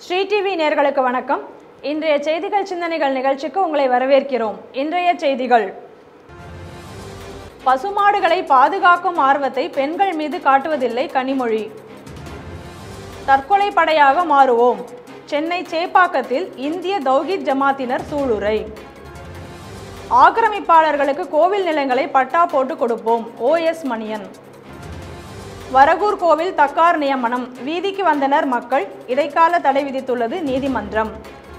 Sri TV நேர்களுக்கு வணக்கம் இன்றைய செய்திகள் சிந்தனைகள் நிகழ்ச்சிக்கு உங்களை வரவேற்கிறோம் இன்றைய செய்திகள் பசுமாடுகளை பாதுகாக்கும் ஆர்வத்தை பெண்கள் மீது காட்டுவதில்லை கனிமொழி தற்கொலை படையாக மாறுவோம் சென்னை சேப்பாக்கத்தில் இந்திய தௌஹீத் ஜமாத்தினர் சூளுரை ஆக்கிரமிப்பாளர்களுக்கு கோவில் நிலங்களை பட்டா போட்டு கொடுப்போம் ஓஎஸ் மணியன் வரகூர் கோவில் தக்கார் நியமனம் வீதிக்கு வந்தனர் மக்கள் இடைக்கால தடை விதித்துள்ளது நீதிமன்றம்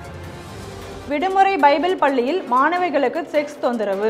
விடுமுறை பைபிள் பள்ளியில் மாணவிகளுக்கு செக்ஸ் தொந்தரவு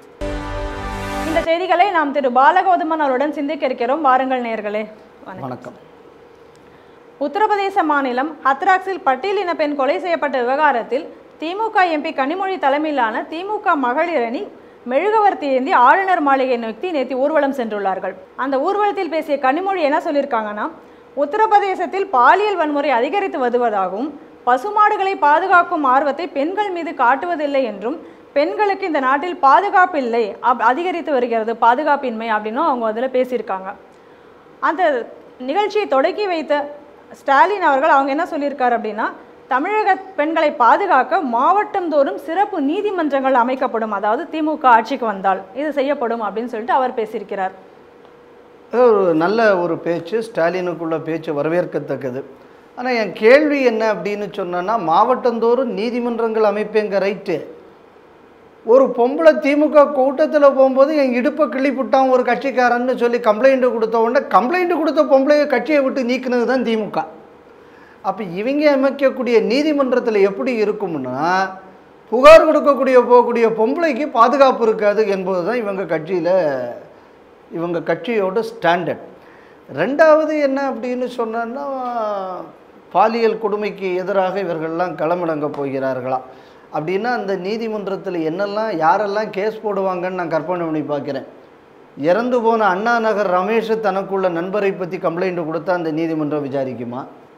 இந்த செய்திகளை நாம் திரு பாலகௌதமன் அவருடன் சிந்திக்க இருக்கிறோம் வாருங்கள் நேர்களே வணக்கம் உத்தரப்பிரதேச மாநிலம் ஹத்ராக்ஸில் பட்டியலின பெண் கொலை செய்யப்பட்ட விவகாரத்தில் திமுக எம்பி கனிமொழி தலைமையிலான திமுக மகளிர் அணி மெழுகுவர்த்தி ஏந்தி ஆளுநர் மாளிகை நோக்கி நேற்று ஊர்வலம் சென்றுள்ளார்கள் அந்த ஊர்வலத்தில் பேசிய கனிமொழி என்ன சொல்லியிருக்காங்கன்னா உத்தரப்பிரதேசத்தில் பாலியல் வன்முறை அதிகரித்து வருவதாகவும் பசுமாடுகளை பாதுகாக்கும் ஆர்வத்தை பெண்கள் மீது காட்டுவதில்லை என்றும் பெண்களுக்கு இந்த நாட்டில் பாதுகாப்பு இல்லை அப் அதிகரித்து வருகிறது பாதுகாப்பின்மை அப்படின்னும் அவங்க அதில் பேசியிருக்காங்க அந்த நிகழ்ச்சியை தொடக்கி வைத்த ஸ்டாலின் அவர்கள் அவங்க என்ன சொல்லியிருக்காரு அப்படின்னா தமிழக பெண்களை பாதுகாக்க மாவட்டந்தோறும் சிறப்பு நீதிமன்றங்கள் அமைக்கப்படும் அதாவது திமுக ஆட்சிக்கு வந்தால் இது செய்யப்படும் அப்படின்னு சொல்லிட்டு அவர் பேசியிருக்கிறார் அது ஒரு நல்ல ஒரு பேச்சு ஸ்டாலினுக்குள்ள பேச்சு வரவேற்கத்தக்கது ஆனால் என் கேள்வி என்ன அப்படின்னு சொன்னேன்னா மாவட்டந்தோறும் நீதிமன்றங்கள் அமைப்பேங்க ரைட்டு ஒரு பொம்பளை திமுக கூட்டத்தில் போகும்போது என் இடுப்பை கிள்ளிப்புட்டான் ஒரு கட்சிக்காரன்னு சொல்லி கம்ப்ளைண்ட் கொடுத்த உடனே கம்ப்ளைண்ட் கொடுத்த பொம்பளையை கட்சியை விட்டு நீக்கினது தான் திமுக அப்போ இவங்க அமைக்கக்கூடிய நீதிமன்றத்தில் எப்படி இருக்கும்னா புகார் கொடுக்கக்கூடிய போகக்கூடிய பொம்பளைக்கு பாதுகாப்பு இருக்காது என்பது தான் இவங்க கட்சியில் இவங்க கட்சியோட ஸ்டாண்டர்ட் ரெண்டாவது என்ன அப்படின்னு சொன்னோன்னா பாலியல் கொடுமைக்கு எதிராக இவர்கள்லாம் களமிடங்க போகிறார்களா அப்படின்னா அந்த நீதிமன்றத்தில் என்னெல்லாம் யாரெல்லாம் கேஸ் போடுவாங்கன்னு நான் கற்பனை பண்ணி பார்க்குறேன் இறந்து போன அண்ணா நகர் ரமேஷ் தனக்குள்ள நண்பரை பற்றி கம்ப்ளைண்ட் கொடுத்தா அந்த நீதிமன்றம் விசாரிக்குமா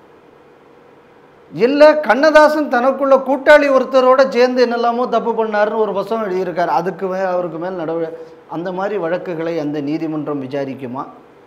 இல்லை கண்ணதாசன் தனக்குள்ள கூட்டாளி ஒருத்தரோட சேர்ந்து என்னெல்லாமோ தப்பு பண்ணாருன்னு ஒரு வசம் எழுதியிருக்காரு அதுக்கு மே அவருக்கு மேல் நடவ அந்த மாதிரி வழக்குகளை அந்த நீதிமன்றம் விசாரிக்குமா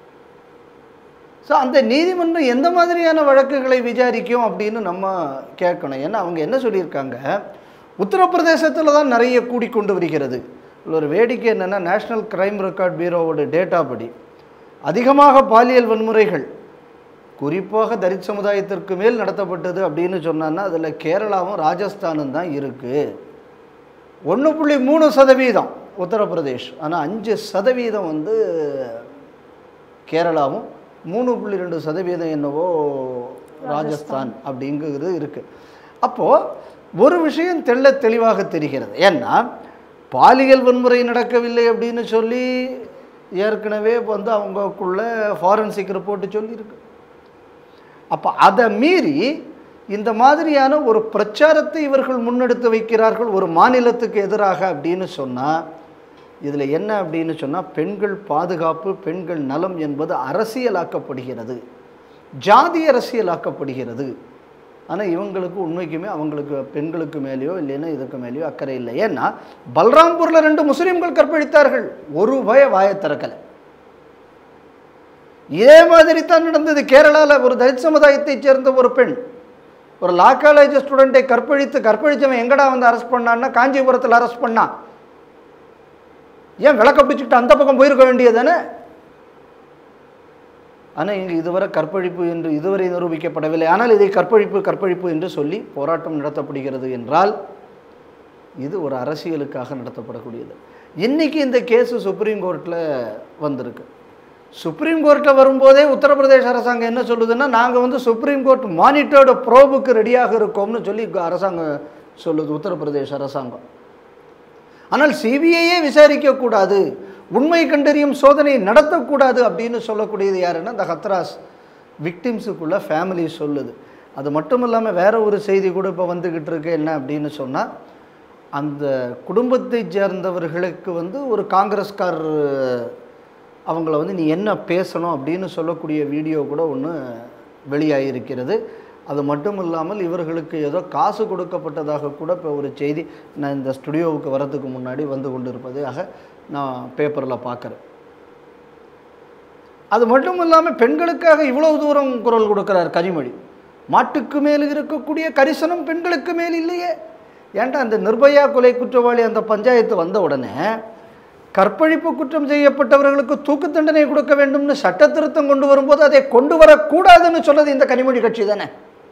ஸோ அந்த நீதிமன்றம் எந்த மாதிரியான வழக்குகளை விசாரிக்கும் அப்படின்னு நம்ம கேட்கணும் ஏன்னா அவங்க என்ன சொல்லியிருக்காங்க உத்தரப்பிரதேசத்தில் தான் நிறைய கூடிக்கொண்டு வருகிறது இதுல ஒரு வேடிக்கை என்னென்னா நேஷ்னல் கிரைம் ரெக்கார்ட் பியூரோவோட டேட்டா படி அதிகமாக பாலியல் வன்முறைகள் குறிப்பாக தலித் சமுதாயத்திற்கு மேல் நடத்தப்பட்டது அப்படின்னு சொன்னான்னா அதில் கேரளாவும் ராஜஸ்தானும் தான் இருக்குது ஒன்று புள்ளி மூணு சதவீதம் உத்தரப்பிரதேஷ் ஆனால் அஞ்சு சதவீதம் வந்து கேரளாவும் மூணு புள்ளி ரெண்டு சதவீதம் என்னவோ ராஜஸ்தான் அப்படிங்கிறது இருக்குது அப்போது ஒரு விஷயம் தெள்ள தெளிவாக தெரிகிறது ஏன்னா பாலியல் வன்முறை நடக்கவில்லை அப்படின்னு சொல்லி ஏற்கனவே வந்து அவங்களுக்குள்ள ஃபாரன்சிக் ரிப்போர்ட்டு சொல்லியிருக்கு அப்போ அதை மீறி இந்த மாதிரியான ஒரு பிரச்சாரத்தை இவர்கள் முன்னெடுத்து வைக்கிறார்கள் ஒரு மாநிலத்துக்கு எதிராக அப்படின்னு சொன்னால் இதில் என்ன அப்படின்னு சொன்னால் பெண்கள் பாதுகாப்பு பெண்கள் நலம் என்பது அரசியலாக்கப்படுகிறது ஜாதி அரசியலாக்கப்படுகிறது ஆனால் இவங்களுக்கு உண்மைக்குமே அவங்களுக்கு பெண்களுக்கு மேலேயோ இல்லைன்னா இதுக்கு மேலேயோ அக்கறை இல்லை ஏன்னா பல்ராம்பூரில் ரெண்டு முஸ்லீம்கள் கற்பழித்தார்கள் ஒரு பய வாயை திறக்கலை இதே மாதிரி தான் நடந்தது கேரளாவில் ஒரு தலித் சமுதாயத்தைச் சேர்ந்த ஒரு பெண் ஒரு லா காலேஜ் ஸ்டூடெண்ட்டை கற்பழித்து கற்பழித்தவன் எங்கடா வந்து அரெஸ்ட் பண்ணான்னா காஞ்சிபுரத்தில் அரெஸ்ட் பண்ணான் ஏன் விளக்க பிடிச்சிக்கிட்டு அந்த பக்கம் போயிருக்க வேண்டியதானே ஆனால் இங்கு இதுவரை கற்பழிப்பு என்று இதுவரை நிரூபிக்கப்படவில்லை ஆனால் இதை கற்பழிப்பு கற்பழிப்பு என்று சொல்லி போராட்டம் நடத்தப்படுகிறது என்றால் இது ஒரு அரசியலுக்காக நடத்தப்படக்கூடியது இன்னைக்கு இந்த கேஸு சுப்ரீம் கோர்ட்டில் வந்திருக்கு சுப்ரீம் கோர்ட்டில் வரும்போதே உத்தரப்பிரதேச அரசாங்கம் என்ன சொல்லுதுன்னா நாங்கள் வந்து சுப்ரீம் கோர்ட் மானிட்டர்டு ப்ரோபுக்கு ரெடியாக இருக்கோம்னு சொல்லி அரசாங்கம் சொல்லுது உத்தரப்பிரதேச அரசாங்கம் ஆனால் சிபிஐயே விசாரிக்கக்கூடாது உண்மை கண்டறியும் சோதனை நடத்தக்கூடாது அப்படின்னு சொல்லக்கூடியது யாருன்னா இந்த ஹத்ராஸ் விக்டிம்ஸுக்குள்ள ஃபேமிலி சொல்லுது அது மட்டும் இல்லாமல் வேற ஒரு செய்தி கூட இப்போ வந்துக்கிட்டு இருக்கு என்ன அப்படின்னு சொன்னால் அந்த குடும்பத்தை சேர்ந்தவர்களுக்கு வந்து ஒரு காங்கிரஸ்கார் அவங்கள வந்து நீ என்ன பேசணும் அப்படின்னு சொல்லக்கூடிய வீடியோ கூட ஒன்று வெளியாகிருக்கிறது அது மட்டும் இல்லாமல் இவர்களுக்கு ஏதோ காசு கொடுக்கப்பட்டதாக கூட இப்போ ஒரு செய்தி நான் இந்த ஸ்டுடியோவுக்கு வரதுக்கு முன்னாடி வந்து கொண்டு இருப்பதாக நான் பேப்பரில் பார்க்குறேன் அது மட்டும் இல்லாமல் பெண்களுக்காக இவ்வளவு தூரம் குரல் கொடுக்குறார் கனிமொழி மாட்டுக்கு மேல் இருக்கக்கூடிய கரிசனம் பெண்களுக்கு மேல் இல்லையே ஏன்டா அந்த நிர்பயா கொலை குற்றவாளி அந்த பஞ்சாயத்து வந்த உடனே கற்பழிப்பு குற்றம் செய்யப்பட்டவர்களுக்கு தூக்கு தண்டனை கொடுக்க வேண்டும்னு சட்ட திருத்தம் கொண்டு வரும்போது அதை கொண்டு வரக்கூடாதுன்னு சொன்னது இந்த கனிமொழி கட்சி தானே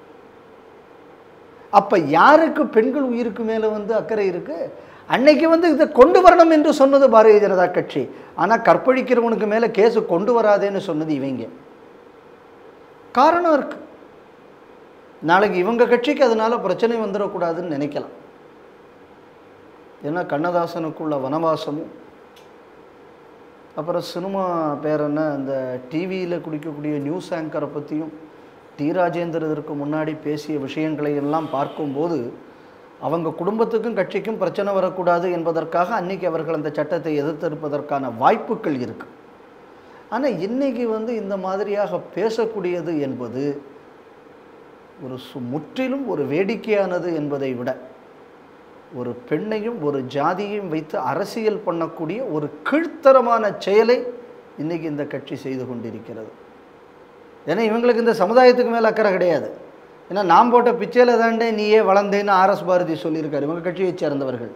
அப்ப யாருக்கு பெண்கள் உயிருக்கு மேல வந்து அக்கறை இருக்கு அன்னைக்கு வந்து இதை கொண்டு வரணும் என்று சொன்னது பாரதிய ஜனதா கட்சி ஆனா கற்பழிக்கிறவனுக்கு மேல கேஸ் கொண்டு வராதேன்னு சொன்னது இவங்க காரணம் இருக்கு நாளைக்கு இவங்க கட்சிக்கு அதனால பிரச்சனை வந்துடக்கூடாதுன்னு நினைக்கலாம் ஏன்னா கண்ணதாசனுக்குள்ள வனவாசமும் அப்புறம் சினிமா பேர் என்ன இந்த டிவியில் குடிக்கக்கூடிய நியூஸ் ஆங்கரை பற்றியும் டி ராஜேந்தர் இதற்கு முன்னாடி பேசிய விஷயங்களை எல்லாம் பார்க்கும்போது அவங்க குடும்பத்துக்கும் கட்சிக்கும் பிரச்சனை வரக்கூடாது என்பதற்காக அன்னைக்கு அவர்கள் அந்த சட்டத்தை எதிர்த்திருப்பதற்கான வாய்ப்புகள் இருக்கு ஆனால் இன்னைக்கு வந்து இந்த மாதிரியாக பேசக்கூடியது என்பது ஒரு சு முற்றிலும் ஒரு வேடிக்கையானது என்பதை விட ஒரு பெண்ணையும் ஒரு ஜாதியையும் வைத்து அரசியல் பண்ணக்கூடிய ஒரு கீழ்த்தரமான செயலை இன்னைக்கு இந்த கட்சி செய்து கொண்டிருக்கிறது ஏன்னா இவங்களுக்கு இந்த சமுதாயத்துக்கு மேலே அக்கறை கிடையாது ஏன்னா நான் போட்ட பிச்சையில் தாண்டே நீயே வளர்ந்தேன்னு ஆர்எஸ் பாரதி சொல்லியிருக்காரு இவங்க கட்சியைச் சேர்ந்தவர்கள்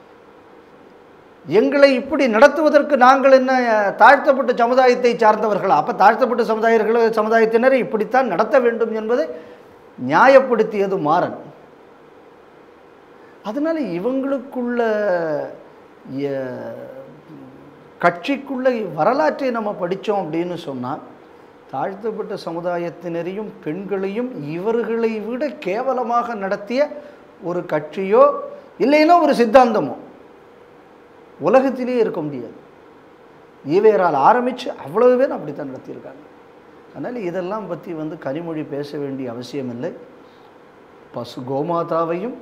எங்களை இப்படி நடத்துவதற்கு நாங்கள் என்ன தாழ்த்தப்பட்ட சமுதாயத்தை சார்ந்தவர்களா அப்போ தாழ்த்தப்பட்ட சமுதாயர்கள் சமுதாயத்தினரை இப்படித்தான் நடத்த வேண்டும் என்பதை நியாயப்படுத்தியது மாறன் அதனால இவங்களுக்குள்ள எ- கட்சிக்குள்ள வரலாற்றை நம்ம படித்தோம் அப்படின்னு சொன்னால் தாழ்த்தப்பட்ட சமுதாயத்தினரையும் பெண்களையும் இவர்களை விட கேவலமாக நடத்திய ஒரு கட்சியோ இல்லைன்னா ஒரு சித்தாந்தமோ உலகத்திலே இருக்க முடியாது ஈவேரால் ஆரம்பித்து அவ்வளவு பேர் அப்படித்தான் நடத்தியிருக்காங்க அதனால் இதெல்லாம் பற்றி வந்து கனிமொழி பேச வேண்டிய அவசியம் இல்லை பசு கோமாதாவையும்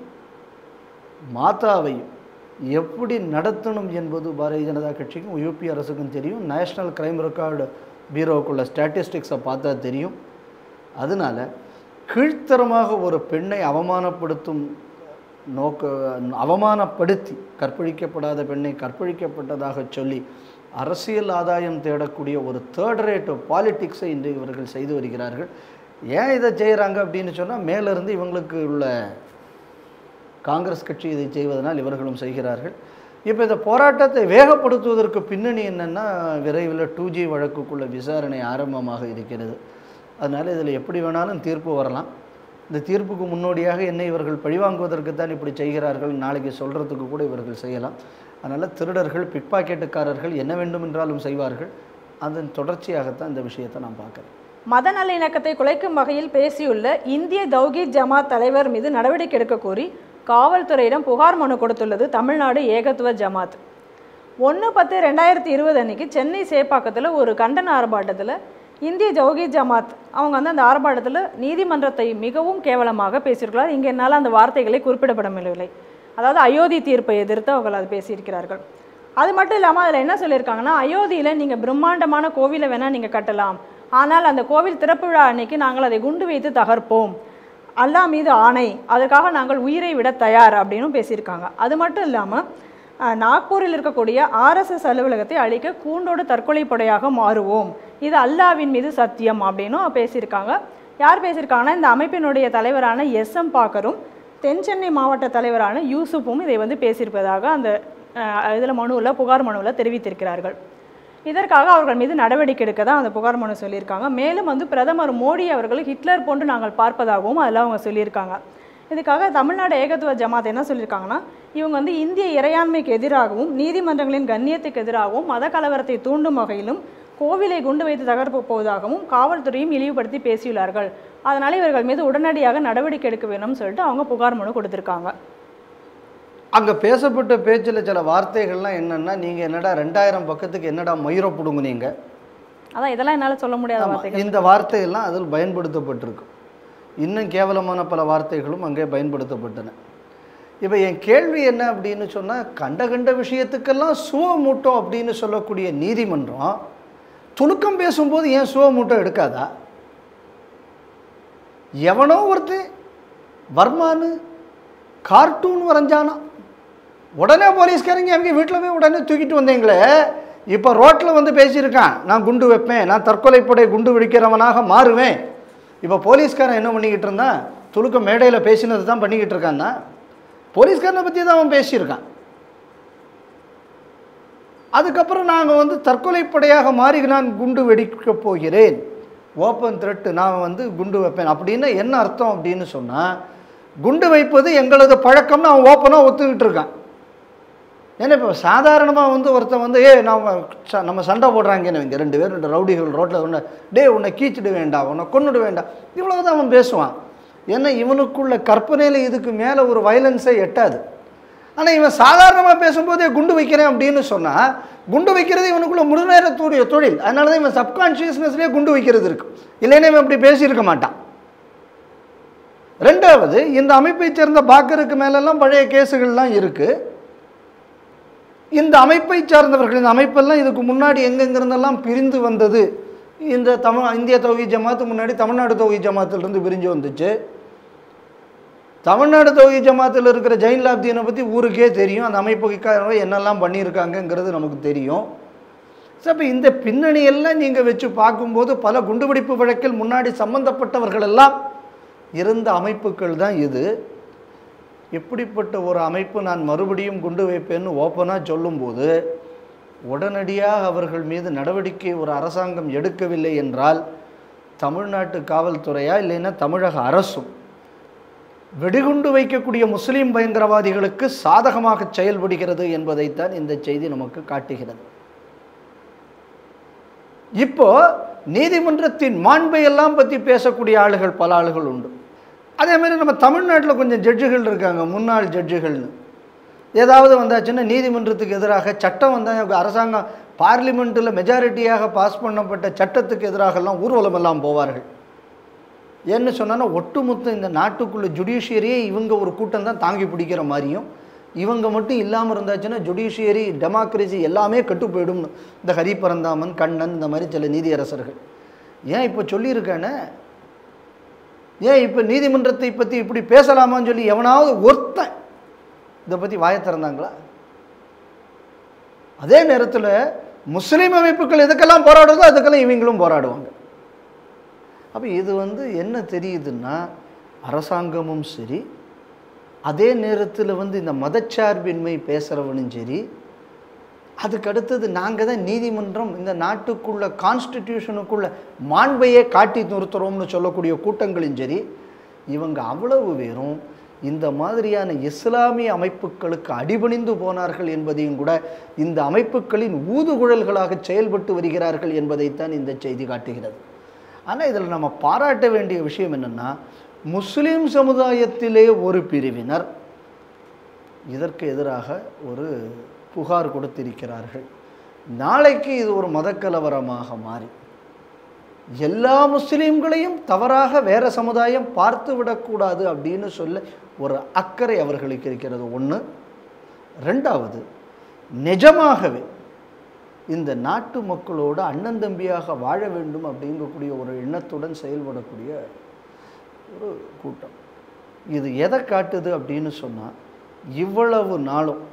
மாதாவையும் எப்படி நடத்தணும் என்பது பாரதிய ஜனதா கட்சிக்கும் யூபி அரசுக்கும் தெரியும் நேஷ்னல் கிரைம் ரெக்கார்டு பீரோவுக்குள்ள ஸ்டாட்டிஸ்டிக்ஸை பார்த்தா தெரியும் அதனால கீழ்த்தரமாக ஒரு பெண்ணை அவமானப்படுத்தும் நோக்க அவமானப்படுத்தி கற்பழிக்கப்படாத பெண்ணை கற்பழிக்கப்பட்டதாக சொல்லி அரசியல் ஆதாயம் தேடக்கூடிய ஒரு தேர்ட் ரேட் பாலிட்டிக்ஸை இன்று இவர்கள் செய்து வருகிறார்கள் ஏன் இதை செய்கிறாங்க அப்படின்னு சொன்னால் மேலிருந்து இவங்களுக்கு உள்ள காங்கிரஸ் கட்சி இதை செய்வதனால் இவர்களும் செய்கிறார்கள் இப்போ இந்த போராட்டத்தை வேகப்படுத்துவதற்கு பின்னணி என்னென்னா விரைவில் டூ ஜி வழக்குக்குள்ள விசாரணை ஆரம்பமாக இருக்கிறது அதனால் இதில் எப்படி வேணாலும் தீர்ப்பு வரலாம் இந்த தீர்ப்புக்கு முன்னோடியாக என்னை இவர்கள் பழிவாங்குவதற்கு தான் இப்படி செய்கிறார்கள் நாளைக்கு சொல்கிறதுக்கு கூட இவர்கள் செய்யலாம் அதனால் திருடர்கள் பிக்பாக்கெட்டுக்காரர்கள் என்ன வேண்டுமென்றாலும் செய்வார்கள் அதன் தொடர்ச்சியாகத்தான் இந்த விஷயத்தை நான் பார்க்குறேன் மத நல்லிணக்கத்தை குலைக்கும் வகையில் பேசியுள்ள இந்திய தௌஹீத் ஜமாத் தலைவர் மீது நடவடிக்கை எடுக்க கோரி காவல்துறையிடம் புகார் மனு கொடுத்துள்ளது தமிழ்நாடு ஏகத்துவ ஜமாத் ஒன்று பத்து ரெண்டாயிரத்தி இருபது அன்னைக்கு சென்னை சேப்பாக்கத்தில் ஒரு கண்டன ஆர்ப்பாட்டத்தில் இந்திய ஜௌஹீத் ஜமாத் அவங்க வந்து அந்த ஆர்ப்பாட்டத்தில் நீதிமன்றத்தை மிகவும் கேவலமாக பேசியிருக்கிறார் இங்கே என்னால் அந்த வார்த்தைகளை குறிப்பிடப்படவில்லை அதாவது அயோத்தி தீர்ப்பை எதிர்த்து அவர்கள் அது பேசியிருக்கிறார்கள் அது மட்டும் இல்லாமல் அதில் என்ன சொல்லியிருக்காங்கன்னா அயோத்தியில் நீங்கள் பிரம்மாண்டமான கோவிலை வேணால் நீங்கள் கட்டலாம் ஆனால் அந்த கோவில் திறப்பு விழா அன்னைக்கு நாங்கள் அதை குண்டு வைத்து தகர்ப்போம் அல்லாஹ் மீது ஆணை அதற்காக நாங்கள் உயிரை விட தயார் அப்படின்னும் பேசியிருக்காங்க அது மட்டும் இல்லாமல் அஹ், நாக்பூரில் இருக்கக்கூடிய ஆர்எஸ்எஸ் அலுவலகத்தை அழிக்க கூண்டோடு தற்கொலை படையாக மாறுவோம் இது அல்லாவின் மீது சத்தியம் அப்படின்னும் பேசியிருக்காங்க யார் பேசியிருக்காங்கன்னா இந்த அமைப்பினுடைய தலைவரான எஸ் எம் பாக்கரும் தென் சென்னை மாவட்ட தலைவரான யூசுப்பும் இதை வந்து பேசியிருப்பதாக அந்த இதில் மனுவில் புகார் மனுவில் தெரிவித்திருக்கிறார்கள் இதற்காக அவர்கள் மீது நடவடிக்கை எடுக்க தான் அந்த புகார் மனு சொல்லியிருக்காங்க மேலும் வந்து பிரதமர் மோடி அவர்கள் ஹிட்லர் போன்று நாங்கள் பார்ப்பதாகவும் அதில் அவங்க சொல்லியிருக்காங்க இதுக்காக தமிழ்நாடு ஏகத்துவ ஜமாத் என்ன சொல்லியிருக்காங்கன்னா இவங்க வந்து இந்திய இறையாண்மைக்கு எதிராகவும் நீதிமன்றங்களின் கண்ணியத்துக்கு எதிராகவும் மத கலவரத்தை தூண்டும் வகையிலும் கோவிலை குண்டு வைத்து தகர்ப்பு போவதாகவும் காவல்துறையும் இழிவுபடுத்தி பேசியுள்ளார்கள் அதனால இவர்கள் மீது உடனடியாக நடவடிக்கை எடுக்க வேணும்னு சொல்லிட்டு அவங்க புகார் மனு கொடுத்திருக்காங்க அங்கே பேசப்பட்ட பேச்சில் சில வார்த்தைகள்லாம் என்னென்னா நீங்கள் என்னடா ரெண்டாயிரம் பக்கத்துக்கு என்னடா மயிரை பிடுங்குனீங்க அதான் இதெல்லாம் என்னால் சொல்ல முடியாத ஆமா, வார்த்தைகள் இந்த வார்த்தையெல்லாம் அதில் பயன்படுத்தப்பட்டிருக்கு இன்னும் கேவலமான பல வார்த்தைகளும் அங்கே பயன்படுத்தப்பட்டன இப்போ என் கேள்வி என்ன அப்படின்னு சொன்னால் கண்ட கண்ட விஷயத்துக்கெல்லாம் சுவமூட்டம் அப்படின்னு சொல்லக்கூடிய நீதிமன்றம் துணுக்கம் பேசும்போது ஏன் சுவமூட்டம் எடுக்காதா எவனோ ஒருத்தன் வர்மான்னு கார்ட்டூன் வரைஞ்சானா உடனே போலீஸ்காரங்க அவங்க வீட்டில் போய் உடனே தூக்கிட்டு வந்தீங்களே இப்போ ரோட்டில் வந்து பேசியிருக்கான் நான் குண்டு வைப்பேன் நான் தற்கொலைப்படை குண்டு வெடிக்கிறவனாக மாறுவேன் இப்போ போலீஸ்காரன் என்ன பண்ணிக்கிட்டு இருந்தான் துலுக்க மேடையில் பேசினது தான் பண்ணிக்கிட்டு இருக்கான்னா போலீஸ்காரனை பற்றி தான் அவன் பேசியிருக்கான் அதுக்கப்புறம் நாங்கள் வந்து தற்கொலைப்படையாக மாறி நான் குண்டு வெடிக்கப் போகிறேன் ஓப்பன் த்ரெட்டு நான் வந்து குண்டு வைப்பேன் அப்படின்னா என்ன அர்த்தம் அப்படின்னு சொன்னால் குண்டு வைப்பது எங்களது பழக்கம்னு அவன் ஓப்பனாக ஒத்துக்கிட்டு இருக்கான் ஏன்னா இப்போ சாதாரணமாக வந்து ஒருத்தன் வந்து ஏ நம்ம ச- நம்ம சண்டை போடுறாங்கன்னு இங்கே ரெண்டு பேர் ரெண்டு ரவுடிகள் ரோட்டில் ஒன்று டே உன்னை கீச்சிட வேண்டாம் உன்னை கொன்னுட வேண்டாம் இவ்வளவு தான் அவன் பேசுவான் ஏன்னா இவனுக்குள்ள கற்பனையில் இதுக்கு மேலே ஒரு வயலன்ஸே எட்டாது ஆனால் இவன் சாதாரணமாக பேசும்போதே குண்டு வைக்கிறேன் அப்படின்னு சொன்னால் குண்டு வைக்கிறது இவனுக்குள்ள முழு நேரத்துடைய தொழில் அதனால தான் இவன் சப்கான்ஷியஸ்னஸ்லேயே குண்டு வைக்கிறது இருக்கு இல்லைன்னா இவன் இப்படி பேசியிருக்க மாட்டான் ரெண்டாவது இந்த அமைப்பைச் சேர்ந்த பாக்கருக்கு மேலெல்லாம் பழைய கேஸுகள்லாம் இருக்குது இந்த அமைப்பை சார்ந்தவர்கள் இந்த அமைப்பெல்லாம் இதுக்கு முன்னாடி எங்கெங்கிருந்தெல்லாம் பிரிந்து வந்தது இந்த தமிழ் இந்திய தொகுதி ஜமாத்து முன்னாடி தமிழ்நாடு தொகுதி ஜமாத்திலிருந்து பிரிஞ்சு வந்துச்சு தமிழ்நாடு தொகுதி ஜமாத்தில் இருக்கிற ஜெயின் லாப்தீனை பற்றி ஊருக்கே தெரியும் அந்த அமைப்புக்காக என்னெல்லாம் பண்ணியிருக்காங்கங்கிறது நமக்கு தெரியும் ஸோ அப்போ இந்த பின்னணியெல்லாம் நீங்கள் வச்சு பார்க்கும்போது பல குண்டுவெடிப்பு வழக்கில் முன்னாடி சம்பந்தப்பட்டவர்கள் எல்லாம் இருந்த அமைப்புகள் தான் இது இப்படிப்பட்ட ஒரு அமைப்பு நான் மறுபடியும் குண்டு வைப்பேன்னு ஓப்பனாக சொல்லும்போது உடனடியாக அவர்கள் மீது நடவடிக்கை ஒரு அரசாங்கம் எடுக்கவில்லை என்றால் தமிழ்நாட்டு காவல்துறையா இல்லைன்னா தமிழக அரசும் வெடிகுண்டு வைக்கக்கூடிய முஸ்லீம் பயங்கரவாதிகளுக்கு சாதகமாக செயல்படுகிறது என்பதைத்தான் இந்த செய்தி நமக்கு காட்டுகிறது இப்போ நீதிமன்றத்தின் மாண்பை எல்லாம் பற்றி பேசக்கூடிய ஆளுகள் பல ஆளுகள் உண்டு அதே மாதிரி நம்ம தமிழ்நாட்டில் கொஞ்சம் ஜட்ஜுகள் இருக்காங்க முன்னாள் ஜட்ஜுகள்னு ஏதாவது வந்தாச்சுன்னா நீதிமன்றத்துக்கு எதிராக சட்டம் வந்தால் அரசாங்கம் பார்லிமெண்ட்டில் மெஜாரிட்டியாக பாஸ் பண்ணப்பட்ட சட்டத்துக்கு எதிராகலாம் ஊர்வலம் எல்லாம் போவார்கள் ஏன்னு சொன்னா ஒட்டுமொத்த இந்த நாட்டுக்குள்ள ஜுடிஷியரியே இவங்க ஒரு கூட்டம் தான் தாங்கி பிடிக்கிற மாதிரியும் இவங்க மட்டும் இல்லாமல் இருந்தாச்சுன்னா ஜுடிஷியரி டெமோக்ரஸி எல்லாமே கெட்டு போயிடும்னு இந்த ஹரிபரந்தாமன் கண்ணன் இந்த மாதிரி சில நீதியரசர்கள் ஏன் இப்போ சொல்லியிருக்கானே ஏன் இப்போ நீதிமன்றத்தை பற்றி இப்படி பேசலாமான்னு சொல்லி எவனாவது ஒருத்தன் இதை பற்றி வாயை திறந்தாங்களா அதே நேரத்தில் முஸ்லீம் அமைப்புகள் எதுக்கெல்லாம் போராடுதோ அதுக்கெல்லாம் இவங்களும் போராடுவாங்க அப்போ இது வந்து என்ன தெரியுதுன்னா அரசாங்கமும் சரி அதே நேரத்தில் வந்து இந்த மதச்சார்பின்மை பேசுகிறவனும் சரி அதுக்கு அடுத்தது நாங்கள் தான் நீதிமன்றம் இந்த நாட்டுக்குள்ள கான்ஸ்டிடியூஷனுக்குள்ள மாண்பையே காட்டி நிறுத்துறோம்னு சொல்லக்கூடிய கூட்டங்களும் சரி இவங்க அவ்வளவு பேரும் இந்த மாதிரியான இஸ்லாமிய அமைப்புகளுக்கு அடிபணிந்து போனார்கள் என்பதையும் கூட இந்த அமைப்புகளின் ஊதுகுழல்களாக செயல்பட்டு வருகிறார்கள் என்பதைத்தான் இந்த செய்தி காட்டுகிறது ஆனால் இதில் நம்ம பாராட்ட வேண்டிய விஷயம் என்னென்னா முஸ்லீம் சமுதாயத்திலே ஒரு பிரிவினர் இதற்கு எதிராக ஒரு புகார் கொடுத்திருக்கிறார்கள் நாளைக்கு இது ஒரு மதக்கலவரமாக மாறி எல்லா முஸ்லீம்களையும் தவறாக வேற சமுதாயம் பார்த்து விடக்கூடாது அப்படின்னு சொல்ல ஒரு அக்கறை அவர்களுக்கு இருக்கிறது ஒன்று ரெண்டாவது நிஜமாகவே இந்த நாட்டு மக்களோடு அண்ணன் தம்பியாக வாழ வேண்டும் அப்படிங்கக்கூடிய ஒரு எண்ணத்துடன் செயல்படக்கூடிய ஒரு கூட்டம் இது எதை காட்டுது அப்படின்னு சொன்னால் இவ்வளவு நாளும்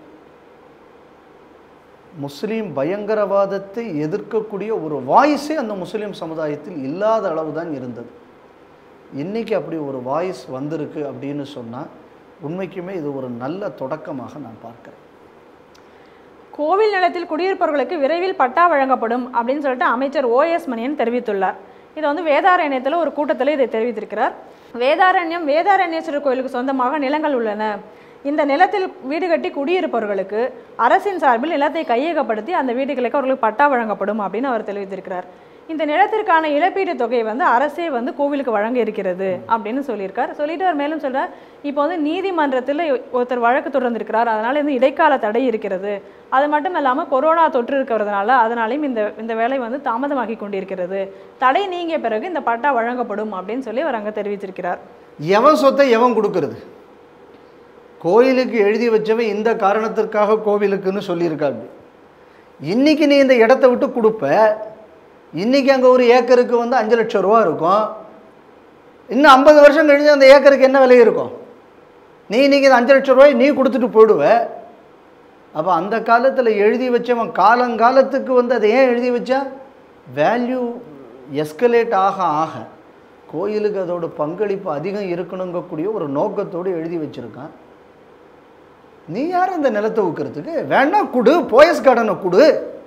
முஸ்லீம் பயங்கரவாதத்தை எதிர்க்கக்கூடிய ஒரு வாய்ஸே அந்த முஸ்லீம் சமுதாயத்தில் இல்லாத அளவு தான் இருந்தது இன்னைக்கு அப்படி ஒரு வாய்ஸ் வந்திருக்கு அப்படின்னு சொன்னால் உண்மைக்குமே இது ஒரு நல்ல தொடக்கமாக நான் பார்க்கிறேன் கோவில் நிலத்தில் குடியிருப்பவர்களுக்கு விரைவில் பட்டா வழங்கப்படும் அப்படின்னு சொல்லிட்டு அமைச்சர் ஓஎஸ் மணியன் தெரிவித்துள்ளார் இதை வந்து வேதாரண்யத்தில் ஒரு கூட்டத்தில் இதை தெரிவித்திருக்கிறார் வேதாரண்யம் வேதாரண்யேஸ்வரர் கோயிலுக்கு சொந்தமாக நிலங்கள் உள்ளன இந்த நிலத்தில் வீடு கட்டி குடியிருப்பவர்களுக்கு அரசின் சார்பில் நிலத்தை கையகப்படுத்தி அந்த வீடுகளுக்கு அவர்களுக்கு பட்டா வழங்கப்படும் அப்படின்னு அவர் தெரிவித்திருக்கிறார் இந்த நிலத்திற்கான இழப்பீடு தொகையை வந்து அரசே வந்து கோவிலுக்கு வழங்க இருக்கிறது அப்படின்னு சொல்லியிருக்கார் சொல்லிட்டு அவர் மேலும் சொல்றார் இப்போ வந்து நீதிமன்றத்தில் ஒருத்தர் வழக்கு தொடர்ந்திருக்கிறார் அதனால வந்து இடைக்கால தடை இருக்கிறது அது மட்டும் இல்லாமல் கொரோனா தொற்று இருக்கிறதுனால அதனாலையும் இந்த இந்த வேலை வந்து தாமதமாகி கொண்டிருக்கிறது தடை நீங்கிய பிறகு இந்த பட்டா வழங்கப்படும் அப்படின்னு சொல்லி அவர் அங்கே தெரிவித்திருக்கிறார் எவன் சொத்தை எவன் கொடுக்கறது கோயிலுக்கு எழுதி வச்சவன் இந்த காரணத்திற்காக கோவிலுக்குன்னு சொல்லியிருக்காரு இன்னைக்கு நீ இந்த இடத்த விட்டு கொடுப்ப இன்னைக்கு அங்கே ஒரு ஏக்கருக்கு வந்து அஞ்சு லட்சம் ரூபா இருக்கும் இன்னும் ஐம்பது வருஷம் கழிஞ்சு அந்த ஏக்கருக்கு என்ன விலை இருக்கும் நீ இன்னைக்கு இந்த அஞ்சு லட்சம் ரூபாய் நீ கொடுத்துட்டு போயிடுவ அப்போ அந்த காலத்தில் எழுதி வச்சவன் காலங்காலத்துக்கு வந்து அதை ஏன் எழுதி வச்சா வேல்யூ எஸ்கலேட் ஆக ஆக கோயிலுக்கு அதோட பங்களிப்பு அதிகம் இருக்கணுங்கக்கூடிய ஒரு நோக்கத்தோடு எழுதி வச்சிருக்கான் நீ யார் அந்த நிலத்தை ஊக்கிறதுக்கு வேணா குடு போயஸ் கார்டனை குடு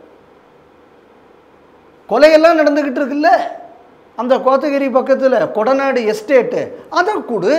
கொலையெல்லாம் நடந்துக்கிட்டு இருக்குல்ல அந்த கோத்தகிரி பக்கத்தில் கொடநாடு எஸ்டேட்டு அதை கொடு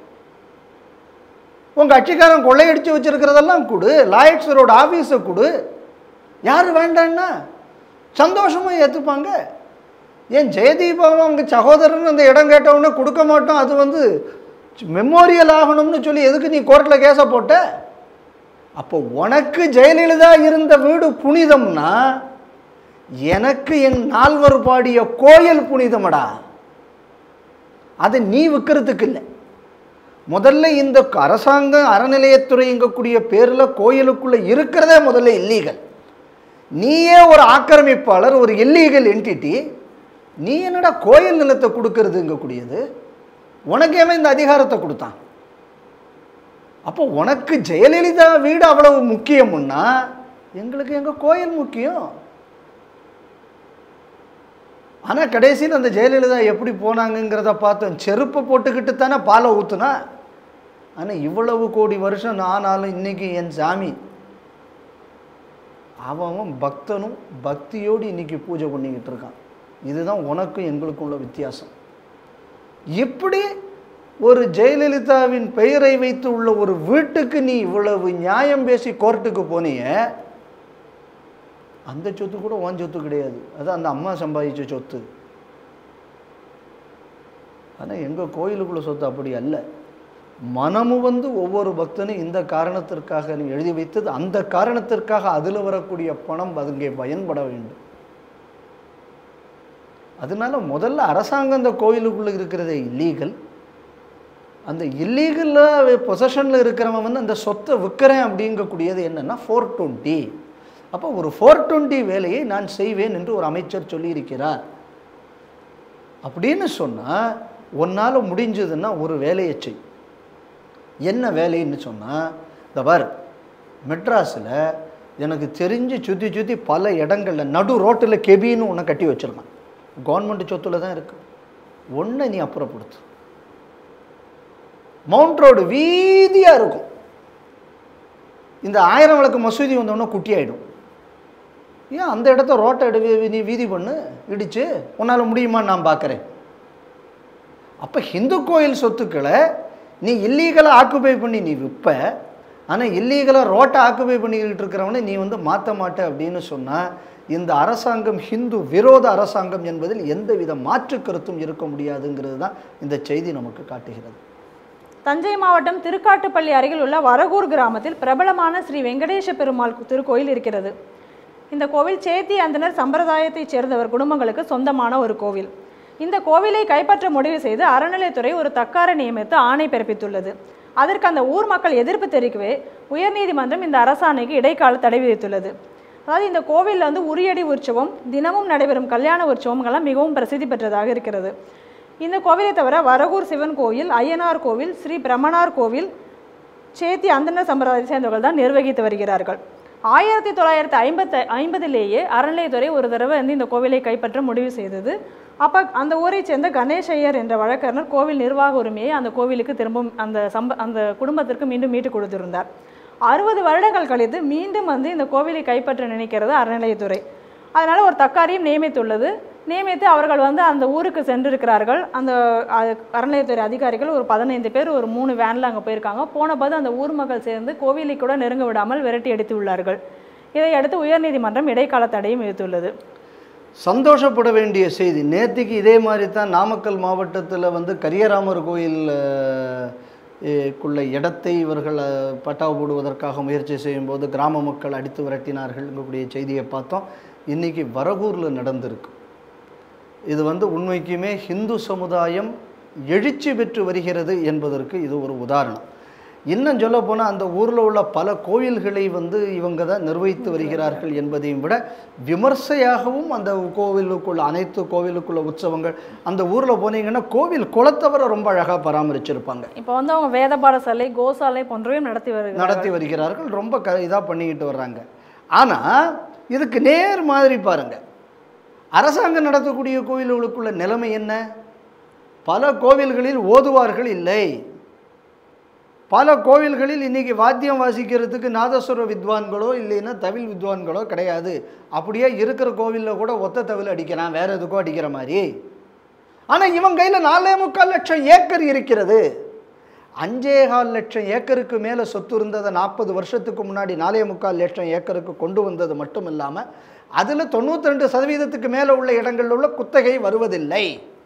உங்கள் கட்சிக்காரன் கொள்ளையடிச்சு வச்சிருக்கிறதெல்லாம் கொடு லாயட்ஸரோட ஆஃபீஸை கொடு யார் வேண்டான்னா சந்தோஷமாக ஏற்றுப்பாங்க ஏன் ஜெயதீபாவும் அவங்க சகோதரன் அந்த இடம் கேட்டவுடனே கொடுக்க மாட்டோம் அது வந்து மெமோரியல் ஆகணும்னு சொல்லி எதுக்கு நீ கோர்ட்டில் கேஸை போட்ட அப்போ உனக்கு ஜெயலலிதா இருந்த வீடு புனிதம்னா எனக்கு என் நால்வர் பாடிய கோயில் புனிதமடா அது நீ விற்கிறதுக்கு இல்லை முதல்ல இந்த அரசாங்கம் அறநிலையத்துறைங்கக்கூடிய பேரில் கோயிலுக்குள்ளே இருக்கிறதே முதல்ல இல்லீகல் நீயே ஒரு ஆக்கிரமிப்பாளர் ஒரு இல்லீகல் என்டிட்டி நீ என்னடா கோயில் நிலத்தை கொடுக்கறதுங்கக்கூடியது உனக்கு ஏன் இந்த அதிகாரத்தை கொடுத்தான் அப்போ உனக்கு ஜெயலலிதா வீடு அவ்வளவு முக்கியம்னா எங்களுக்கு எங்கள் கோயில் முக்கியம் ஆனால் கடைசியில் அந்த ஜெயலலிதா எப்படி போனாங்கங்கிறத பார்த்தோம் செருப்பை போட்டுக்கிட்டு தானே பாலை ஊற்றுனா ஆனால் இவ்வளவு கோடி வருஷம் ஆனாலும் இன்னைக்கு என் சாமி அவன் அவன் பக்தனும் பக்தியோடு இன்னைக்கு பூஜை பண்ணிக்கிட்டு இருக்கான் இதுதான் உனக்கும் எங்களுக்கும் உள்ள வித்தியாசம் எப்படி ஒரு ஜெயலலிதாவின் பெயரை வைத்து உள்ள ஒரு வீட்டுக்கு நீ இவ்வளவு நியாயம் பேசி கோர்ட்டுக்கு போனிய அந்த சொத்து கூட உன் சொத்து கிடையாது அது அந்த அம்மா சம்பாதிச்ச சொத்து ஆனால் எங்கள் கோயிலுக்குள்ள சொத்து அப்படி அல்ல மனமு வந்து ஒவ்வொரு பக்தனும் இந்த காரணத்திற்காக நீ எழுதி வைத்தது அந்த காரணத்திற்காக அதில் வரக்கூடிய பணம் அதுங்கே பயன்பட வேண்டும் அதனால முதல்ல அரசாங்கம் அந்த கோயிலுக்குள்ளே இருக்கிறதே இல்லீகல் அந்த இல்லீகலாக பொசஷனில் இருக்கிறவன் வந்து அந்த சொத்தை விற்கிறேன் அப்படிங்கக்கூடியது என்னென்னா ஃபோர் டுவெண்ட்டி அப்போ ஒரு ஃபோர் டுவெண்ட்டி வேலையை நான் செய்வேன் என்று ஒரு அமைச்சர் சொல்லியிருக்கிறார் அப்படின்னு சொன்னால் உன்னால் முடிஞ்சதுன்னா ஒரு வேலையை செய் என்ன வேலைன்னு சொன்னால் இந்த பார் மெட்ராஸில் எனக்கு தெரிஞ்சு சுற்றி சுற்றி பல இடங்களில் நடு ரோட்டில் கெபின்னு ஒன்று கட்டி வச்சுருக்கான் கவர்மெண்ட் சொத்துல தான் இருக்குது ஒன்றை நீ அப்புறப்படுத்து மவுண்ட் ரோடு வீதியாக இருக்கும் இந்த ஆயிரம் விளக்கு மசூதி வந்தோடனே குட்டியாயிடும் ஏன் அந்த இடத்த ரோட்டை எடு நீ வீதி பண்ணு இடிச்சு உன்னால் முடியுமா நான் பார்க்குறேன் அப்போ ஹிந்து கோயில் சொத்துக்களை நீ இல்லீகலாக ஆக்குபை பண்ணி நீ விற்ப ஆனால் இல்லீகலாக ரோட்டை ஆக்குபை பண்ணிக்கிட்டு இருக்கிறவனை நீ வந்து மாற்ற மாட்ட அப்படின்னு சொன்னால் இந்த அரசாங்கம் ஹிந்து விரோத அரசாங்கம் என்பதில் எந்தவித மாற்று கருத்தும் இருக்க முடியாதுங்கிறது தான் இந்த செய்தி நமக்கு காட்டுகிறது தஞ்சை மாவட்டம் திருக்காட்டுப்பள்ளி அருகில் உள்ள வரகூர் கிராமத்தில் பிரபலமான ஸ்ரீ வெங்கடேச பெருமாள் திருக்கோயில் இருக்கிறது இந்த கோவில் சேத்தி அந்தனர் சம்பிரதாயத்தைச் சேர்ந்தவர் குடும்பங்களுக்கு சொந்தமான ஒரு கோவில் இந்த கோவிலை கைப்பற்ற முடிவு செய்து அறநிலைத்துறை ஒரு தக்காரை நியமித்து ஆணை பிறப்பித்துள்ளது அதற்கு அந்த ஊர் மக்கள் எதிர்ப்பு தெரிவிக்கவே உயர்நீதிமன்றம் இந்த அரசாணைக்கு இடைக்கால தடை விதித்துள்ளது அதாவது இந்த கோவிலில் வந்து உரியடி உற்சவம் தினமும் நடைபெறும் கல்யாண உற்சவங்கள்லாம் மிகவும் பிரசித்தி பெற்றதாக இருக்கிறது இந்த கோவிலை தவிர வரகூர் சிவன் கோயில் ஐயனார் கோவில் ஸ்ரீ பிரமணார் கோவில் சேத்தி அந்தனர் சம்பிரதாயத்தை சேர்ந்தவர்கள் தான் நிர்வகித்து வருகிறார்கள் ஆயிரத்தி தொள்ளாயிரத்தி ஐம்பத்து ஐம்பதிலேயே அறநிலையத்துறை ஒரு தடவை வந்து இந்த கோவிலை கைப்பற்ற முடிவு செய்தது அப்போ அந்த ஊரைச் சேர்ந்த கணேஷ் ஐயர் என்ற வழக்கறிஞர் கோவில் நிர்வாக உரிமையை அந்த கோவிலுக்கு திரும்பவும் அந்த சம்ப அந்த குடும்பத்திற்கு மீண்டும் மீட்டு கொடுத்திருந்தார் அறுபது வருடங்கள் கழித்து மீண்டும் வந்து இந்த கோவிலை கைப்பற்ற நினைக்கிறது அறநிலையத்துறை அதனால் ஒரு தக்காரியும் நியமித்துள்ளது நியமித்து அவர்கள் வந்து அந்த ஊருக்கு சென்றிருக்கிறார்கள் அந்த அ- அறநிலையத்துறை அதிகாரிகள் ஒரு பதினைந்து பேர் ஒரு மூணு வேனில் அங்கே போயிருக்காங்க போன போது அந்த ஊர் மக்கள் சேர்ந்து கோவிலை கூட நெருங்க விடாமல் விரட்டி அடித்து உள்ளார்கள் இதையடுத்து உயர்நீதிமன்றம் இடைக்கால தடையும் விதித்துள்ளது சந்தோஷப்பட வேண்டிய செய்தி நேத்திக்கு இதே மாதிரி தான் நாமக்கல் மாவட்டத்தில் வந்து கரியராமர் கோயில் அஹ், எ- குள்ள இடத்தை இவர்கள் அஹ், பட்டாவு போடுவதற்காக முயற்சி செய்யும்போது கிராம மக்கள் அடித்து விரட்டினார்கள்ங்கக்கூடிய செய்தியை பார்த்தோம் இன்றைக்கி வரகூரில் நடந்திருக்கு இது வந்து உண்மைக்குமே ஹிந்து சமுதாயம் எழுச்சி பெற்று வருகிறது என்பதற்கு இது ஒரு உதாரணம் இன்னும் சொல்ல போனால் அந்த ஊரில் உள்ள பல கோவில்களை வந்து இவங்க தான் நிர்வகித்து வருகிறார்கள் என்பதையும் விட விமர்சையாகவும் அந்த கோவிலுக்குள்ள அனைத்து கோவிலுக்குள்ள உற்சவங்கள் அந்த ஊரில் போனீங்கன்னா கோவில் குளத்தவரை ரொம்ப அழகாக பராமரிச்சிருப்பாங்க இப்போ வந்து அவங்க வேத பாடசாலை கோசாலை போன்றவையும் நடத்தி வருகிறார்கள் நடத்தி வருகிறார்கள் ரொம்ப க இதாக பண்ணிக்கிட்டு வர்றாங்க ஆனால் இதுக்கு நேர் மாதிரி பாருங்க அரசாங்கம் நடத்தக்கூடிய கோயில்களுக்குள்ள நிலைமை என்ன பல கோவில்களில் ஓதுவார்கள் இல்லை பல கோவில்களில் இன்னைக்கு வாத்தியம் வாசிக்கிறதுக்கு நாதஸ்வர வித்வான்களோ இல்லைன்னா தவில் வித்வான்களோ கிடையாது அப்படியே இருக்கிற கோவிலில் கூட ஒத்த தவில் அடிக்கிறான் வேற எதுக்கோ அடிக்கிற மாதிரி ஆனால் இவன் கையில் நாலே முக்கால் லட்சம் ஏக்கர் இருக்கிறது அஞ்சே கால் லட்சம் ஏக்கருக்கு மேலே சொத்து இருந்ததை நாற்பது வருஷத்துக்கு முன்னாடி நாலே முக்கால் லட்சம் ஏக்கருக்கு கொண்டு வந்தது மட்டும் இல்லாமல் அதில் தொண்ணூற்றி ரெண்டு சதவீதத்துக்கு மேலே உள்ள இடங்களில் உள்ள குத்தகை வருவதில்லை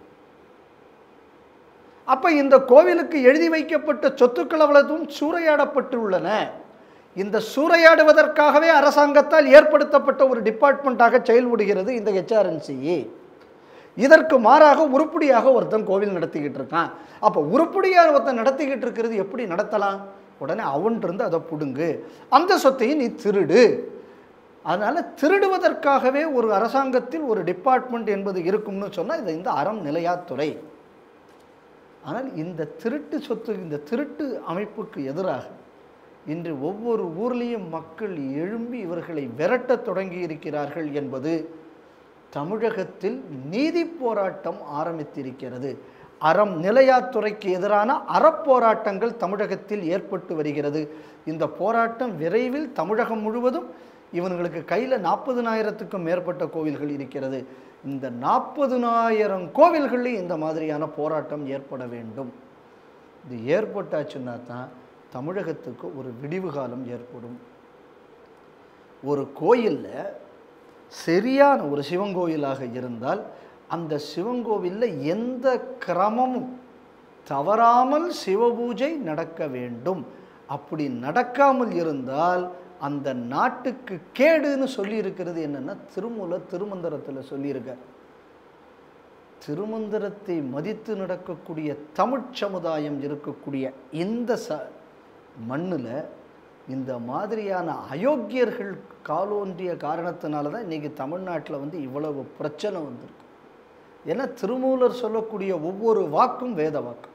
அப்போ இந்த கோவிலுக்கு எழுதி வைக்கப்பட்ட சொத்துக்கள் அவ்வளவும் சூறையாடப்பட்டுள்ளன இந்த சூறையாடுவதற்காகவே அரசாங்கத்தால் ஏற்படுத்தப்பட்ட ஒரு டிபார்ட்மெண்ட்டாக செயல்படுகிறது இந்த ஹெச்ஆர்என்சி இதற்கு மாறாக உருப்படியாக ஒருத்தன் கோவில் நடத்திக்கிட்டு இருக்கான் அப்போ உருப்படியாக ஒருத்தன் நடத்திக்கிட்டு இருக்கிறது எப்படி நடத்தலாம் உடனே அவன்கிட்ட அதை பிடுங்கு அந்த சொத்தையும் நீ திருடு அதனால் திருடுவதற்காகவே ஒரு அரசாங்கத்தில் ஒரு டிபார்ட்மெண்ட் என்பது இருக்கும்னு சொன்னால் இது இந்த அறம் நிலையாத்துறை ஆனால் இந்த திருட்டு சொத்து இந்த திருட்டு அமைப்புக்கு எதிராக இன்று ஒவ்வொரு ஊர்லேயும் மக்கள் எழும்பி இவர்களை விரட்டத் தொடங்கி இருக்கிறார்கள் என்பது தமிழகத்தில் நீதி போராட்டம் ஆரம்பித்திருக்கிறது அறம் நிலையாத்துறைக்கு எதிரான அறப்போராட்டங்கள் தமிழகத்தில் ஏற்பட்டு வருகிறது இந்த போராட்டம் விரைவில் தமிழகம் முழுவதும் இவங்களுக்கு கையில் நாற்பதுனாயிரத்துக்கும் மேற்பட்ட கோவில்கள் இருக்கிறது இந்த நாற்பதுனாயிரம் கோவில்களில் இந்த மாதிரியான போராட்டம் ஏற்பட வேண்டும் இது ஏற்பட்டாச்சுன்னா தான் தமிழகத்துக்கு ஒரு விடிவு காலம் ஏற்படும் ஒரு கோயிலில் சரியான ஒரு சிவங்கோயிலாக இருந்தால் அந்த சிவங்கோவிலில் எந்த கிரமமும் தவறாமல் சிவபூஜை நடக்க வேண்டும் அப்படி நடக்காமல் இருந்தால் அந்த நாட்டுக்கு கேடுன்னு சொல்லி இருக்கிறது என்னன்னா திருமூல திருமந்திரத்தில் சொல்லியிருக்கார் திருமந்திரத்தை மதித்து நடக்கக்கூடிய தமிழ்ச் சமுதாயம் இருக்கக்கூடிய இந்த ச மண்ணில் இந்த மாதிரியான அயோக்கியர்கள் காலோன்றிய காரணத்தினால தான் இன்றைக்கி தமிழ்நாட்டில் வந்து இவ்வளவு பிரச்சனை வந்திருக்கு ஏன்னா திருமூலர் சொல்லக்கூடிய ஒவ்வொரு வாக்கும் வேத வாக்கு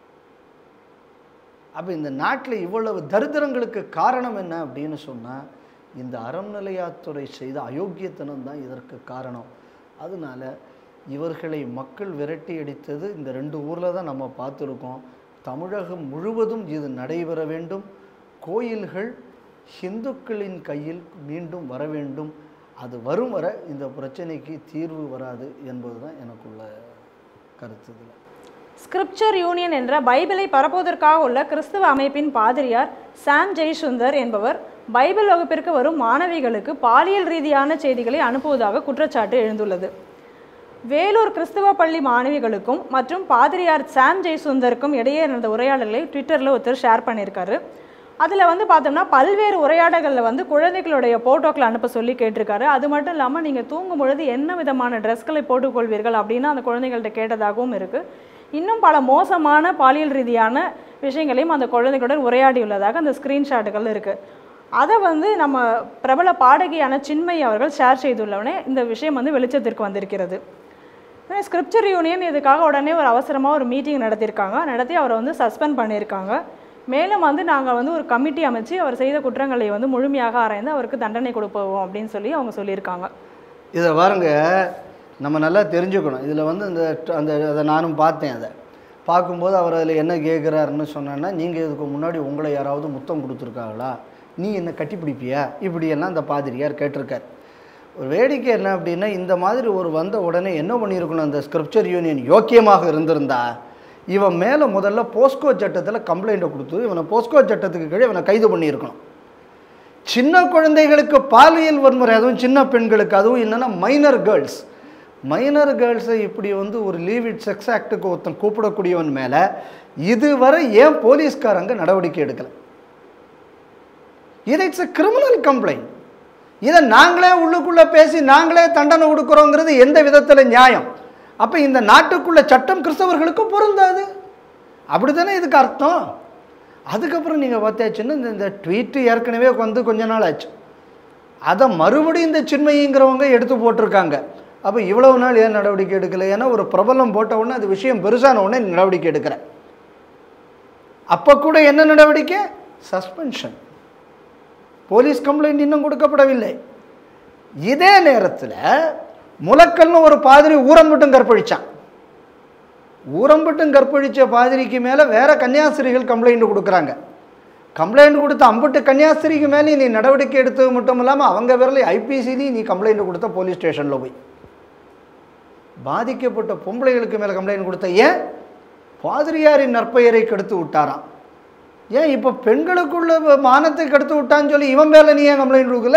அப்போ இந்த நாட்டில் இவ்வளவு தரித்திரங்களுக்கு காரணம் என்ன அப்படின்னு சொன்னால் இந்த அறநிலையாத்துறை செய்த அயோக்கியத்தனம் தான் இதற்கு காரணம் அதனால இவர்களை மக்கள் விரட்டி அடித்தது இந்த ரெண்டு ஊரில் தான் நம்ம பார்த்துருக்கோம் தமிழகம் முழுவதும் இது நடைபெற வேண்டும் கோயில்கள் ஹிந்துக்களின் கையில் மீண்டும் வர வேண்டும் அது வரும் வர இந்த பிரச்சனைக்கு தீர்வு வராது என்பது தான் எனக்குள்ள கருத்து இதில் ஸ்கிரிப்சர் யூனியன் என்ற பைபிளை பரப்புவதற்காக உள்ள கிறிஸ்துவ அமைப்பின் பாதிரியார் சாம் ஜெய்சுந்தர் என்பவர் பைபிள் வகுப்பிற்கு வரும் மாணவிகளுக்கு பாலியல் ரீதியான செய்திகளை அனுப்புவதாக குற்றச்சாட்டு எழுந்துள்ளது வேலூர் கிறிஸ்துவ பள்ளி மாணவிகளுக்கும் மற்றும் பாதிரியார் சாம் ஜெய்சுந்தருக்கும் இடையே நடந்த உரையாடலை ட்விட்டரில் ஒருத்தர் ஷேர் பண்ணியிருக்காரு அதில் வந்து பார்த்தோம்னா பல்வேறு உரையாடல்களில் வந்து குழந்தைகளுடைய போட்டோக்களை அனுப்ப சொல்லி கேட்டிருக்காரு அது மட்டும் இல்லாமல் நீங்கள் தூங்கும் பொழுது என்ன விதமான ட்ரெஸ்களை போட்டுக்கொள்வீர்கள் அப்படின்னு அந்த குழந்தைகள்கிட்ட கேட்டதாகவும் இருக்குது இன்னும் பல மோசமான பாலியல் ரீதியான விஷயங்களையும் அந்த குழந்தைகளுடன் உரையாடியுள்ளதாக அந்த ஸ்க்ரீன்ஷாட்டுகள் இருக்குது அதை வந்து நம்ம பிரபல பாடகியான சின்மயி அவர்கள் ஷேர் செய்துள்ளவுடனே இந்த விஷயம் வந்து வெளிச்சத்திற்கு வந்திருக்கிறது ஸ்கிரிப்சர் யூனியன் இதுக்காக உடனே ஒரு அவசரமாக ஒரு மீட்டிங் நடத்தியிருக்காங்க நடத்தி அவரை வந்து சஸ்பெண்ட் பண்ணியிருக்காங்க மேலும் வந்து நாங்கள் வந்து ஒரு கமிட்டி அமைச்சு அவர் செய்த குற்றங்களை வந்து முழுமையாக ஆராய்ந்து அவருக்கு தண்டனை கொடுப்போம் அப்படின்னு சொல்லி அவங்க சொல்லியிருக்காங்க இதை பாருங்க நம்ம நல்லா தெரிஞ்சுக்கணும் இதில் வந்து இந்த ட- அந்த அதை நானும் பார்த்தேன் அதை பார்க்கும்போது அவர் அதில் என்ன கேட்குறாருன்னு சொன்னேன்னா நீங்கள் இதுக்கு முன்னாடி உங்களை யாராவது முத்தம் கொடுத்துருக்காங்களா நீ என்ன கட்டிப்பிடிப்பியா இப்படியெல்லாம் அந்த பாதிரியார் கேட்டிருக்கார் ஒரு வேடிக்கை என்ன அப்படின்னா இந்த மாதிரி ஒரு வந்த உடனே என்ன பண்ணியிருக்கணும் அந்த ஸ்கிரிப்சர் யூனியன் யோக்கியமாக இருந்திருந்தா இவன் மேலே முதல்ல போஸ்கோ சட்டத்தில் கம்ப்ளைண்ட்டை கொடுத்து இவனை போஸ்கோ சட்டத்துக்கு கீழே இவனை கைது பண்ணியிருக்கணும் சின்ன குழந்தைகளுக்கு பாலியல் வன்முறை அதுவும் சின்ன பெண்களுக்கு அதுவும் என்னென்னா மைனர் கேர்ள்ஸ் மைனர் கேர்ள்ஸை இப்படி வந்து ஒரு லீவ் இட் செக்ஸ் ஆக்டுக்கு ஒருத்தன் கூப்பிடக்கூடியவன் மேலே இதுவரை ஏன் போலீஸ்காரங்க நடவடிக்கை எடுக்கலை இது இட்ஸ் a கிரிமினல் கம்ப்ளைண்ட் இதை நாங்களே உள்ளுக்குள்ளே பேசி நாங்களே தண்டனை கொடுக்குறோங்கிறது எந்த விதத்தில் நியாயம் அப்போ இந்த நாட்டுக்குள்ள சட்டம் கிறிஸ்தவர்களுக்கும் பொருந்தாது அப்படி தானே இதுக்கு அர்த்தம் அதுக்கப்புறம் நீங்கள் பார்த்தாச்சுன்னா இந்த இந்த ட்வீட்டு ஏற்கனவே வந்து கொஞ்ச நாள் ஆச்சு அதை மறுபடியும் இந்த சின்மைங்கிறவங்க எடுத்து போட்டிருக்காங்க அப்போ இவ்வளவு நாள் ஏன் நடவடிக்கை எடுக்கலை ஏன்னா ஒரு பிரபலம் போட்ட உடனே அது விஷயம் பெருசான உடனே நீ நடவடிக்கை எடுக்கிற அப்போ கூட என்ன நடவடிக்கை சஸ்பென்ஷன் போலீஸ் கம்ப்ளைண்ட் இன்னும் கொடுக்கப்படவில்லை இதே நேரத்தில் முலக்கல்னு ஒரு பாதிரி ஊரம் மட்டும் கற்பழிச்சான் ஊரம்பட்டும் கற்பழிச்ச பாதிரிக்கு மேலே வேற கன்னியாஸ்திரிகள் கம்ப்ளைண்ட் கொடுக்குறாங்க கம்ப்ளைண்ட் கொடுத்த அம்பட்டு கன்னியாஸ்திரிக்கு மேலே நீ நடவடிக்கை எடுத்தது மட்டும் இல்லாமல் அவங்க பேரில் ஐபிசிலையும் நீ கம்ப்ளைண்ட் கொடுத்த போலீஸ் ஸ்டேஷனில் போய் பாதிக்கப்பட்ட பொம்பளைகளுக்கு மேலே கம்ப்ளைண்ட் கொடுத்த ஏன் பாதிரியாரின் நற்பெயரை கெடுத்து விட்டாராம் ஏன் இப்போ பெண்களுக்குள்ள மானத்தை கெடுத்து விட்டான்னு சொல்லி இவன் மேலே நீ ஏன் கம்ப்ளைண்ட் கொடுக்கல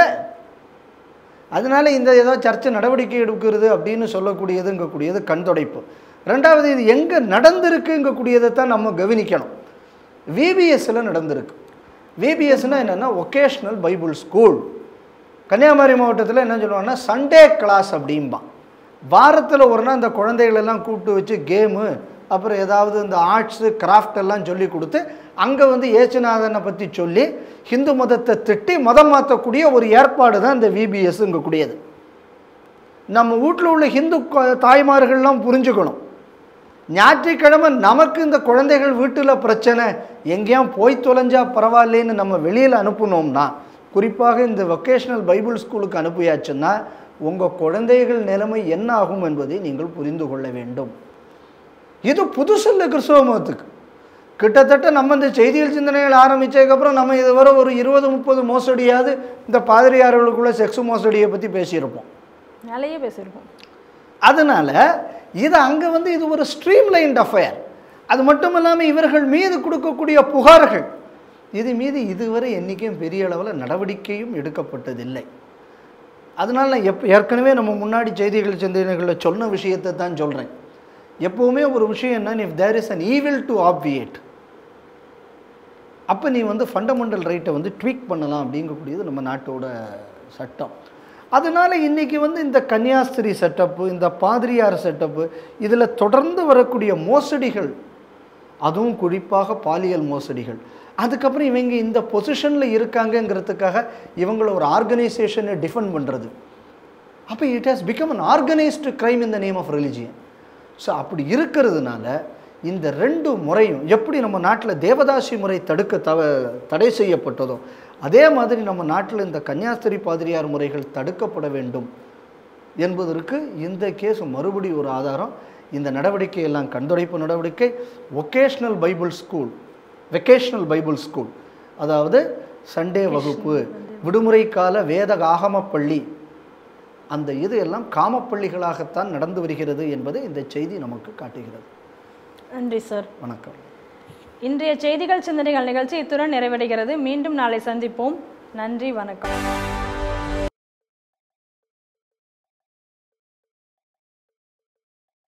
அதனால இந்த ஏதோ சர்ச்சை நடவடிக்கை எடுக்கிறது அப்படின்னு சொல்லக்கூடியதுங்கக்கூடியது கண் துடைப்பு ரெண்டாவது இது எங்கே நடந்திருக்குங்கக்கூடியதை தான் நம்ம கவனிக்கணும் விபிஎஸ்ஸில் நடந்திருக்கு விபிஎஸ்னால் என்னென்னா ஒகேஷ்னல் பைபிள் ஸ்கூல் கன்னியாகுமரி மாவட்டத்தில் என்ன சொல்லுவாங்கன்னா சண்டே கிளாஸ் அப்படிம்பான் வாரத்தில் ஒரு நாள் இந்த குழந்தைகளெல்லாம் கூப்பிட்டு வச்சு கேமு அப்புறம் ஏதாவது இந்த ஆர்ட்ஸு கிராஃப்ட் எல்லாம் சொல்லி கொடுத்து அங்கே வந்து ஏசுநாதனை பற்றி சொல்லி ஹிந்து மதத்தை திட்டி மதம் மாற்றக்கூடிய ஒரு ஏற்பாடு தான் இந்த விபிஎஸ்ங்கக்கூடியது நம்ம வீட்டில் உள்ள ஹிந்து கொ- தாய்மார்கள்லாம் புரிஞ்சுக்கணும் ஞாயிற்றுக்கிழமை நமக்கு இந்த குழந்தைகள் வீட்டில் பிரச்சனை எங்கேயும் போய் தொலைஞ்சா பரவாயில்லைன்னு நம்ம வெளியில் அனுப்புனோம்னா குறிப்பாக இந்த வொகேஷ்னல் பைபிள் ஸ்கூலுக்கு அனுப்பியாச்சுன்னா உங்கள் குழந்தைகள் நிலைமை என்ன ஆகும் என்பதை நீங்கள் புரிந்து கொள்ள வேண்டும் இது புதுசு இல்லை கிறிஸ்தவ மதத்துக்கு கிட்டத்தட்ட நம்ம இந்த செய்திகள் சிந்தனைகள் ஆரம்பித்ததுக்கப்புறம் நம்ம இதுவரை ஒரு இருபது முப்பது மோசடியாவது இந்த பாதிரியார்களுக்குள்ள செக்ஸ் மோசடியை பற்றி பேசியிருப்போம் நிறைய பேசியிருப்போம் அதனால் இது அங்கே வந்து இது ஒரு ஸ்ட்ரீம்லைன்ட் அஃபயர் அது மட்டும் இல்லாமல் இவர்கள் மீது கொடுக்கக்கூடிய புகார்கள் இது மீது இதுவரை என்றைக்கும் பெரிய அளவில் நடவடிக்கையும் எடுக்கப்பட்டதில்லை அதனால் நான் எப் ஏற்கனவே நம்ம முன்னாடி செய்திகள் சிந்தனைகளில் சொன்ன விஷயத்தை தான் சொல்கிறேன் எப்போவுமே ஒரு விஷயம் என்ன if there is an evil to obviate அப்போ நீ வந்து ஃபண்டமெண்டல் ரைட்டை வந்து ட்வீக் பண்ணலாம் அப்படிங்கக்கூடியது நம்ம நாட்டோட சட்டம் அதனால் இன்றைக்கி வந்து இந்த கன்னியாஸ்திரி செட்டப்பு இந்த பாதிரியார் செட்டப்பு இதில் தொடர்ந்து வரக்கூடிய மோசடிகள் அதுவும் குறிப்பாக பாலியல் மோசடிகள் அதுக்கப்புறம் இவங்க இந்த பொசிஷனில் இருக்காங்கங்கிறதுக்காக இவங்கள ஒரு ஆர்கனைசேஷனை டிஃபெண்ட் பண்ணுறது அப்போ it has become an organised crime in the name of religion so அப்படி இருக்கிறதுனால இந்த ரெண்டு முறையும் எப்படி நம்ம நாட்டில் தேவதாசி முறை தடுக்க தவ தடை செய்யப்பட்டதோ அதே மாதிரி நம்ம நாட்டில் இந்த கன்னியாஸ்திரி பாதிரியார் முறைகள் தடுக்கப்பட வேண்டும் என்பதற்கு இந்த கேஸ் மறுபடி ஒரு ஆதாரம் இந்த நடவடிக்கை எல்லாம் கண்துடைப்பு நடவடிக்கை vocational bible school vocational bible school அதாவது சண்டே வகுப்பு விடுமுறை கால வேத ஆகம பள்ளி அந்த இது எல்லாம் காமப்பள்ளிகளாகத்தான் நடந்து வருகிறது என்பதை இந்த செய்தி நமக்கு காட்டுகிறது நன்றி சார் வணக்கம் இன்றைய செய்திகள் சிந்தனைகள் நிகழ்ச்சி இத்துடன் நிறைவடைகிறது மீண்டும் நாளை சந்திப்போம் நன்றி வணக்கம்